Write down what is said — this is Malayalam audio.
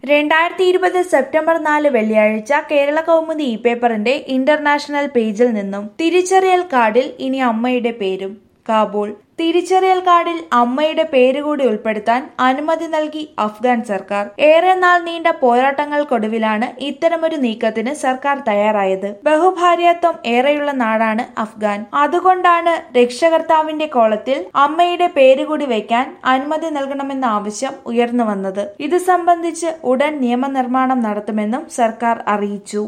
രണ്ടായിരത്തി ഇരുപത് സെപ്റ്റംബർ നാല് വെള്ളിയാഴ്ച കേരള കൗമുദി ഇ പേപ്പറിന്റെ ഇന്റർനാഷണൽ പേജിൽ നിന്നും തിരിച്ചറിയൽ കാർഡിൽ ഇനി അമ്മയുടെ പേരും കാബൂൾ തിരിച്ചറിയൽ കാർഡിൽ അമ്മയുടെ പേര് കൂടി ഉൾപ്പെടുത്താൻ അനുമതി നൽകി അഫ്ഗാൻ സർക്കാർ ഏറെ നാൾ നീണ്ട പോരാട്ടങ്ങൾക്കൊടുവിലാണ് ഇത്തരമൊരു നീക്കത്തിന് സർക്കാർ തയ്യാറായത് ബഹുഭാര്യാത്വം ഏറെയുള്ള നാടാണ് അഫ്ഗാൻ അതുകൊണ്ടാണ് രക്ഷകർത്താവിന്റെ കോളത്തിൽ അമ്മയുടെ പേര് കൂടി വയ്ക്കാൻ അനുമതി നൽകണമെന്ന ആവശ്യം ഉയർന്നു വന്നത് ഇത് സംബന്ധിച്ച് ഉടൻ നിയമനിർമ്മാണം നടത്തുമെന്നും സർക്കാർ അറിയിച്ചു